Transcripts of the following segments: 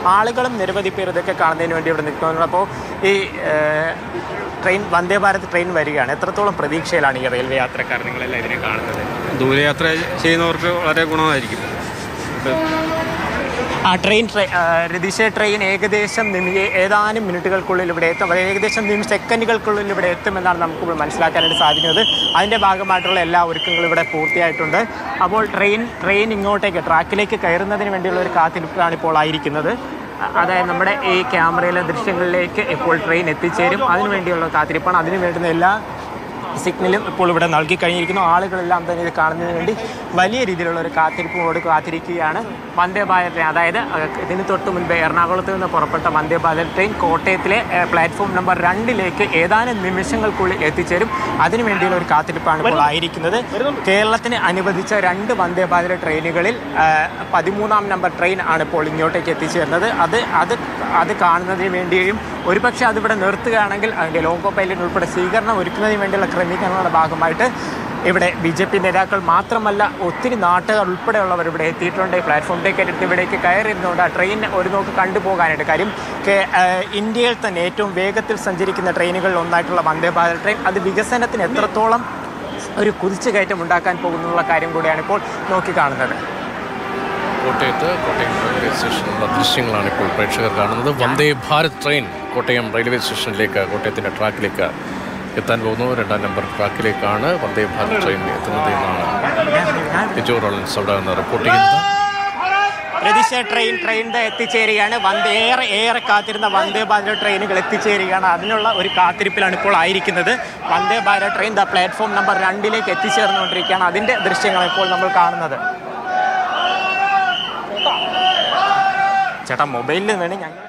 ആളുകളും നിരവധി പേർ ഇതൊക്കെ കാണുന്നതിന് വേണ്ടി ഇവിടെ നിൽക്കുന്നുണ്ട് അപ്പോൾ ഈ ഏഹ്, ട്രെയിൻ വന്ദേ ഭാരത് ട്രെയിൻ വരികയാണ് എത്രത്തോളം പ്രതീക്ഷയിലാണ് ഈ റെയിൽവേ യാത്രക്കാർ നിങ്ങളെല്ലാം ഇതിനെ കാണുന്നത് ദൂരയാത്ര ചെയ്യുന്നവർക്ക് വളരെ ഗുണമായിരിക്കും ഇത് ആ ട്രെയിൻ ട്രെ- ആ, രതീഷ ട്രെയിൻ ഏകദേശം നിമി ഏതാനും മിനിറ്റുകൾക്കുള്ളിൽ ഇവിടെ എത്തും അത് ഏകദേശം നിമി സെക്കൻഡുകൾക്കുള്ളിൽ ഇവിടെ എത്തുമെന്നാണ് നമുക്ക് ഇപ്പോൾ മനസ്സിലാക്കാനായിട്ട് സാധിക്കുന്നത് അതിൻ്റെ ഭാഗമായിട്ടുള്ള എല്ലാ ഒരുക്കങ്ങളും ഇവിടെ പൂർത്തിയായിട്ടുണ്ട് അപ്പോൾ ട്രെയിൻ ട്രെയിൻ ഇങ്ങോട്ടേക്ക് ട്രാക്കിലേക്ക് കയറുന്നതിന് വേണ്ടിയുള്ള ഒരു കാത്തിരിപ്പാണ് ഇപ്പോൾ ആയിരിക്കുന്നത് അ- അതായത് നമ്മുടെ ഈ ക്യാമറയിലെ ദൃശ്യങ്ങളിലേക്ക് ഇപ്പോൾ ട്രെയിൻ എത്തിച്ചേരും അതിനു വേണ്ടിയുള്ള കാത്തിരിപ്പാണ് അതിന് വേണ്ടുന്ന എല്ലാ സിഗ്നലും ഇപ്പോൾ ഇവിടെ നൽകി കഴിഞ്ഞിരിക്കുന്നു ആളുകളെല്ലാം തന്നെ ഇത് കാണുന്നതിന് വേണ്ടി വലിയ രീതിയിലുള്ള ഒരു കാത്തിരിപ്പോട് കാത്തിരിക്കുകയാണ് വന്ദേ ഭാരത് ട്രെയിൻ അതായത് അഹ് ഇതിന് തൊട്ട് മുൻപ് എറണാകുളത്ത് നിന്ന് പുറപ്പെട്ട വന്ദേ ഭാരത് ട്രെയിൻ കോട്ടയത്തിലെ ഏഹ്, പ്ലാറ്റ്ഫോം നമ്പർ രണ്ടിലേക്ക് ഏതാനും നിമിഷങ്ങൾക്കുള്ളിൽ എത്തിച്ചേരും അതിനു വേണ്ടിയുള്ള ഒരു കാത്തിരിപ്പാണ് ഇപ്പോൾ ആയിരിക്കുന്നത് കേരളത്തിന് അനുവദിച്ച രണ്ട് വന്ദേ ഭാരത് ട്രെയിനുകളിൽ ഏഹ്, പതിമൂന്നാം നമ്പർ ട്രെയിൻ ആണ് ഇപ്പോൾ ഇങ്ങോട്ടേക്ക് എത്തിച്ചേർന്നത് അത് അത് അത് കാണുന്നതിന് വേണ്ടിയും ഒരുപക്ഷെ അതിവിടെ നിർത്തുകയാണെങ്കിൽ അതിൻ്റെ ലോഗോ പൈലറ്റ് ഉൾപ്പെടെ സ്വീകരണം ഒരുക്കുന്നതിന് വേണ്ടിയുള്ള ക്രമീകരണങ്ങളുടെ ഭാഗമായിട്ട് ഇവിടെ ബി ജെ പി നേതാക്കൾ മാത്രമല്ല ഒത്തിരി നാട്ടുകാർ ഉൾപ്പെടെയുള്ളവർ ഇവിടെ എത്തിയിട്ടുണ്ട് പ്ലാറ്റ്ഫോമിലേക്ക് എടുത്ത് ഇവിടേക്ക് കയറിയിരുന്നുകൊണ്ട് ആ ട്രെയിൻ ഒരു നോക്ക് കണ്ടുപോകാനായിട്ട് കാര്യം കേ- ഏഹ് ഇന്ത്യയിൽ തന്നെ ഏറ്റവും വേഗത്തിൽ സഞ്ചരിക്കുന്ന ട്രെയിനുകളിൽ ഒന്നായിട്ടുള്ള വന്ദേ ഭാരത് ട്രെയിൻ അത് വികസനത്തിന് എത്രത്തോളം ഒരു കുതിച്ചുകയറ്റം ഉണ്ടാക്കാൻ പോകുന്നുള്ള കാര്യം കൂടിയാണ് ഇപ്പോൾ നോക്കിക്കാണുന്നത് കോട്ടയത്ത് കോട്ടയം റെയിൽവേ സ്റ്റേഷനിലുള്ള ദൃശ്യങ്ങളാണ് ഇപ്പോൾ പ്രേക്ഷകർ കാണുന്നത് വന്ദേ ഭാരത് ട്രെയിൻ കോട്ടയം റെയിൽവേ സ്റ്റേഷനിലേക്ക് കോട്ടയത്തിൻ്റെ ട്രാക്കിലേക്ക് എത്താൻ പോകുന്നു രണ്ടാം നമ്പർ ട്രാക്കിലേക്കാണ് വന്ദേ ഭാരത് ട്രെയിൻ എത്തുന്നത് എന്നാണ് ലിജോ റോളൻസ് അവിടെ നിന്ന് റിപ്പോർട്ട് ചെയ്യുന്നത് രതീഷ ട്രെയിൻ ട്രെയിനിൻ്റെ എത്തിച്ചേരുകയാണ് വന്ദേ ഏറെ ഏറെ കാത്തിരുന്ന വന്ദേ ഭാരത് ട്രെയിനുകൾ എത്തിച്ചേരുകയാണ് അതിനുള്ള ഒരു കാത്തിരിപ്പിലാണ് ഇപ്പോൾ ആയിരിക്കുന്നത് വന്ദേ ഭാരത് ട്രെയിൻ ദ പ്ലാറ്റ്ഫോം നമ്പർ രണ്ടിലേക്ക് എത്തിച്ചേർന്നുകൊണ്ടിരിക്കുകയാണ് അതിൻ്റെ ദൃശ്യങ്ങളാണ് ഇപ്പോൾ നമ്മൾ കാണുന്നത് ചേട്ടാ മൊബൈലിൽ വേണം ഞങ്ങൾ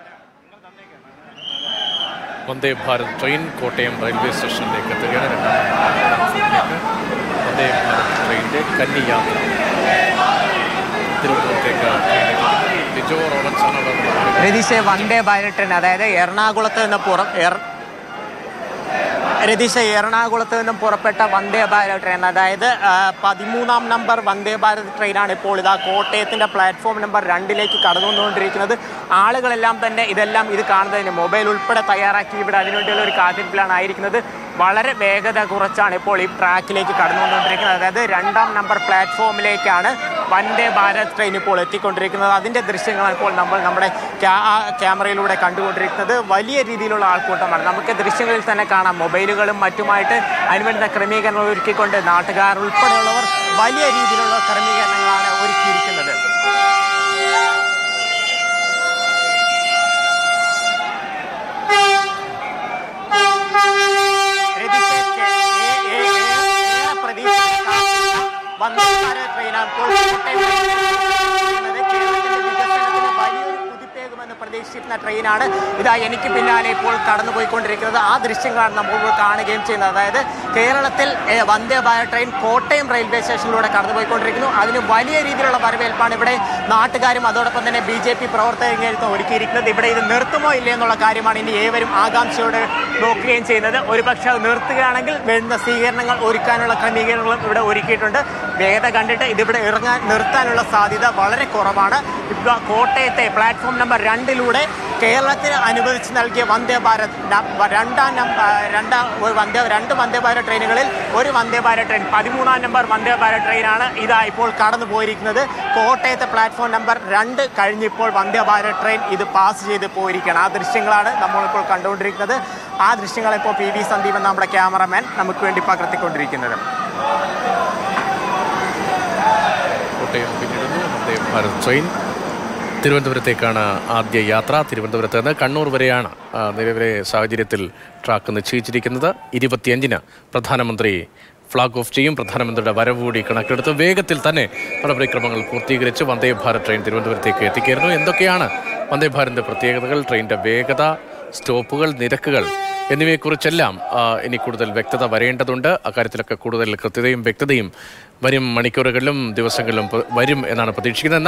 വന്ദേ ഭാരത് ട്രെയിൻ കോട്ടയം റെയിൽവേ സ്റ്റേഷനിലേക്ക് എത്തുകയാണ് രണ്ടാം നമ്പർ പ്ലാറ്റ്ഫോമിലേക്ക് വന്ദേ ഭാരത് ട്രെയിനിൻ്റെ കന്നി യാത്ര തിരുവനന്തപുരത്തേക്ക് ട്രെയിൻ എത്തിക്കുന്നു. ലിജോ റോളൻസ് ആണ് അവിടെ നിന്ന് രതീഷ് വന്ദേ ഭാരത് ട്രെയിൻ അതായത് എറണാകുളത്ത് നിന്ന് പുറം എറ രതീഷ് എറണാകുളത്ത് നിന്നും പുറപ്പെട്ട വന്ദേ ഭാരത് ട്രെയിൻ അതായത് ആ, പതിമൂന്നാം നമ്പർ വന്ദേ ഭാരത് ട്രെയിനാണ് ഇപ്പോൾ ഇതാ കോട്ടയത്തിൻ്റെ പ്ലാറ്റ്ഫോം നമ്പർ രണ്ടിലേക്ക് കടന്നുകൊണ്ടുകൊണ്ടിരിക്കുന്നത് ആളുകളെല്ലാം തന്നെ ഇതെല്ലാം ഇത് കാണുന്നതിന് മൊബൈൽ ഉൾപ്പെടെ തയ്യാറാക്കി ഇവിടെ അതിനുവേണ്ടിയുള്ള ഒരു കാത്തിരിപ്പിലാണ് ആയിരിക്കുന്നത് വളരെ വേഗത കുറച്ചാണ് ഇപ്പോൾ ഈ ട്രാക്കിലേക്ക് കടന്നുകൊണ്ടിരിക്കുന്നത് അതായത് രണ്ടാം നമ്പർ പ്ലാറ്റ്ഫോമിലേക്കാണ് വന്ദേ ഭാരത് ട്രെയിൻ ഇപ്പോൾ എത്തിക്കൊണ്ടിരിക്കുന്നത് അതിൻ്റെ ദൃശ്യങ്ങളാണ് ഇപ്പോൾ നമ്മൾ നമ്മുടെ ക്യാ- ആ ക്യാമറയിലൂടെ കണ്ടുകൊണ്ടിരിക്കുന്നത് വലിയ രീതിയിലുള്ള ആൾക്കൂട്ടമാണ് നമുക്ക് ദൃശ്യങ്ങളിൽ തന്നെ കാണാം മൊബൈലുകളും മറ്റുമായിട്ട് അനുബന്ധ ക്രമീകരണങ്ങൾ ഒരുക്കിക്കൊണ്ട് നാട്ടുകാർ ഉൾപ്പെടെയുള്ളവർ വലിയ രീതിയിലുള്ള ക്രമീകരണങ്ങളാണ് ഒരുക്കിയിരിക്കുന്നത് രതീഷ്, ഏ- ഏ- ഏ- ഏറെ പ്രതീക്ഷയിൽ കാത്തിരുന്ന വന്ദേ ഭാരത് ട്രെയിനാണ് ഇപ്പോൾ കോട്ടയം റെയിൽവേ സ്റ്റേഷനിൽ കേരളത്തിന്റെ വികസനത്തിന് വലിയൊരു കുതിപ്പേകുമെന്ന് പ്രതീക്ഷിക്കുന്ന ട്രെയിനാണ് ഇതാ എനിക്ക് പിന്നാലെ ഇപ്പോൾ കടന്നുപോയിക്കൊണ്ടിരിക്കുന്നത് ആ ദൃശ്യങ്ങളാണ് നമ്മൾ ഇപ്പോൾ കാണുകയും ചെയ്യുന്നത് അതായത് കേരളത്തിൽ ഏ, വന്ദേ ഭാരത് ട്രെയിൻ കോട്ടയം റെയിൽവേ സ്റ്റേഷനിലൂടെ കടന്നുപോയിക്കൊണ്ടിരിക്കുന്നു അതിന് വലിയ രീതിയിലുള്ള വരവേൽപ്പാണ് ഇവിടെ നാട്ടുകാരും അതോടൊപ്പം തന്നെ ബി ജെ പി പ്രവർത്തകരും ഒരുക്കിയിരിക്കുന്നത് ഇവിടെ ഇത് നിർത്തുമോ ഇല്ലേ എന്നുള്ള കാര്യമാണ് ഇനി ഏവരും ആകാംക്ഷയോടെ നോക്കുകയും ചെയ്യുന്നത് ഒരുപക്ഷെ അത് നിർത്തുകയാണെങ്കിൽ വേണ്ടുന്ന സ്വീകരണങ്ങൾ ഒരുക്കാനുള്ള ക്രമീകരണങ്ങളും ഇവിടെ ഒരുക്കിയിട്ടുണ്ട് വേഗത കണ്ടിട്ട് ഇതിവിടെ ഇറങ്ങാൻ നിർത്താനുള്ള സാധ്യത വളരെ കുറവാണ് ഇപ്പോൾ കോട്ടയത്തെ പ്ലാറ്റ്ഫോം നമ്പർ രണ്ടിലൂടെ കേരളത്തിന് അനുവദിച്ച് നൽകിയ വന്ദേ ഭാരത് ന- രണ്ടാം നമ്പർ രണ്ടാം ഒരു വന്ദേ രണ്ട് വന്ദേ ഭാരത് ട്രെയിനുകളിൽ ഒരു വന്ദേ ഭാരത് ട്രെയിൻ പതിമൂന്നാം നമ്പർ വന്ദേ ഭാരത് ട്രെയിനാണ് ഇതാ ഇപ്പോൾ കടന്നു പോയിരിക്കുന്നത് കോട്ടയത്തെ പ്ലാറ്റ്ഫോം നമ്പർ രണ്ട് കഴിഞ്ഞിപ്പോൾ വന്ദേ ഭാരത് ട്രെയിൻ ഇത് പാസ് ചെയ്ത് പോയിരിക്കുകയാണ് ആ ദൃശ്യങ്ങളാണ് നമ്മളിപ്പോൾ കണ്ടുകൊണ്ടിരിക്കുന്നത് ആ ദൃശ്യങ്ങൾ ഇപ്പോൾ പി വി സന്ദീപ് എന്ന നമ്മുടെ ക്യാമറമാൻ നമുക്ക് വേണ്ടി പകർത്തിക്കൊണ്ടിരിക്കുന്നത് കോട്ടയം പിന്നിടുന്നു വന്ദേ ഭാരത് ട്രെയിൻ തിരുവനന്തപുരത്തേക്കാണ് ആദ്യ യാത്ര തിരുവനന്തപുരത്ത് നിന്ന് കണ്ണൂർ വരെയാണ് ആ, നിലവിലെ സാഹചര്യത്തിൽ ട്രാക്ക് നിശ്ചയിച്ചിരിക്കുന്നത് ഇരുപത്തിയഞ്ചിന് പ്രധാനമന്ത്രി ഫ്ലാഗ് ഓഫ് ചെയ്യും പ്രധാനമന്ത്രിയുടെ വരവ് കൂടി കണക്കെടുത്ത് വേഗത്തിൽ തന്നെ നടപടിക്രമങ്ങൾ പൂർത്തീകരിച്ച് വന്ദേ ഭാരത് ട്രെയിൻ തിരുവനന്തപുരത്തേക്ക് എത്തിക്കായിരുന്നു എന്തൊക്കെയാണ് വന്ദേ ഭാരതിൻ്റെ പ്രത്യേകതകൾ ട്രെയിനിൻ്റെ വേഗത സ്റ്റോപ്പുകൾ നിരക്കുകൾ എന്നിവയെക്കുറിച്ചെല്ലാം ആ, ഇനി കൂടുതൽ വ്യക്തത വരേണ്ടതുണ്ട് അക്കാര്യത്തിലൊക്കെ കൂടുതൽ കൃത്യതയും വ്യക്തതയും വരും മണിക്കൂറുകളിലും ദിവസങ്ങളിലും പ- വരും എന്നാണ് പ്രതീക്ഷിക്കുന്നത് എന്നാൽ